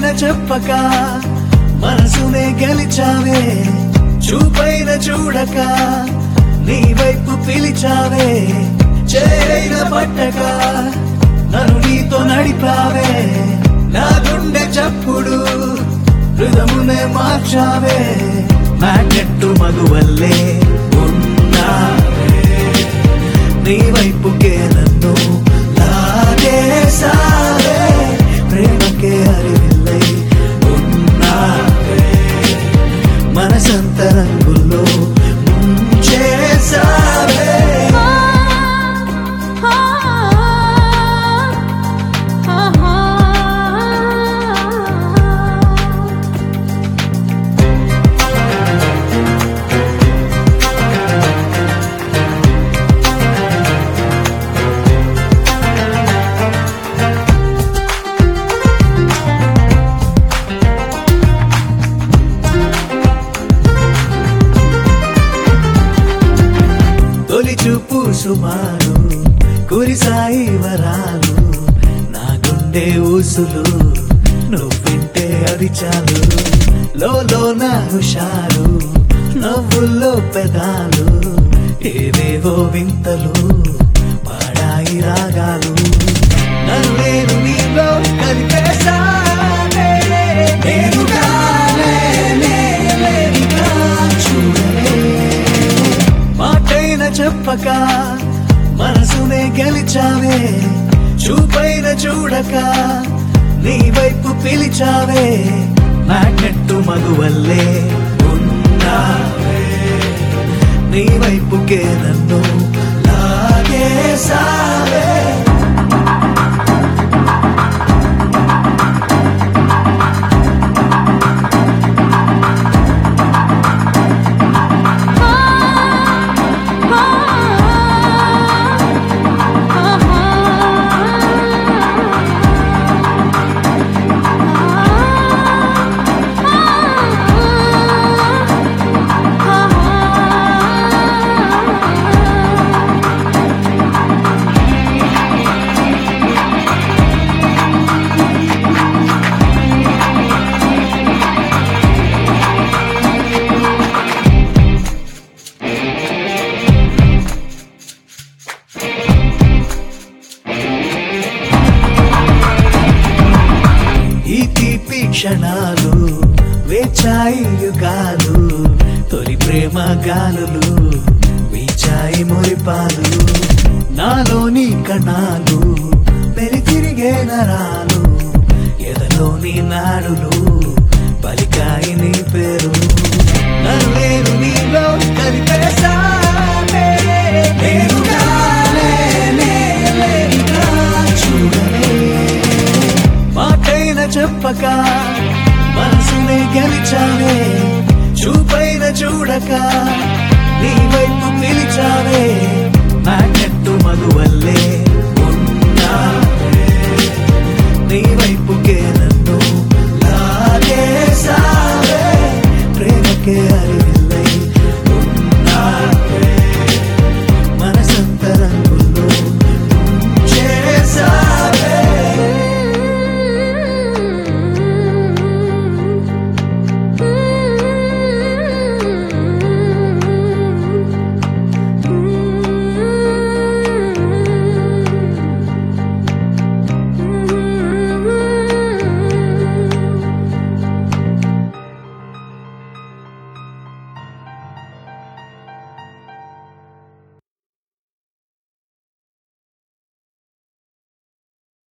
మాటైన చెప్పక మనసునే గెలిచావే చూపైన చూడక నీ వైపు పిలిచావే చేరైన పట్టక నన్ను నీతో నడిపావే నా గుండె చప్పుడు హృదమునే మార్చావే మ్యాగ్నెట్టు మగువల్లే ఉన్నావే నీ వైపుకే నన్ను లాగేసావే ప్రేమకే అరివిల్లై ఉన్నావే మనసంత రంగుల్లో ముంచేసావే తొలి చూపు సుమారు కురిసాయి వరాలు నా గుండె ఊసులు నువ్వింటే అది చాలు లోలో నా హుషారు నవ్వుల్లో పెదాలు ఏవేవో వింతలు పాడాయి రాగాలు నన్ను నేను నీలో కలిపేసానే నేనుగానే నేనేగా చూడలే మాటైన చెప్పక మనసునే గెలిచావే చూపైన చూడక నీ వైపు పిలిచావే మ్యాగ్నెట్టు మగువల్లే ఉన్నావే నీ వైపుకే నన్ను లాగేసావే ఈ తీపి క్షణాలు వేచాయి యుగాలు తొలి ప్రేమ గాలులు వీచాయి మురిపాలు నాలోని కణాలు పెరి తిరిగే నరాలు ఎదలోని నాడులు పలికాయి నీ పేరు నన్ను నేను నీలో కలిపేసానే నేనుగానే నేనేగా చూడలే మాటైన చెప్పక మనసునే గెలిచావే చూపైన చూడక నీ వైపు పిలిచావే మ్యాగ్నెట్టు మగువల్లే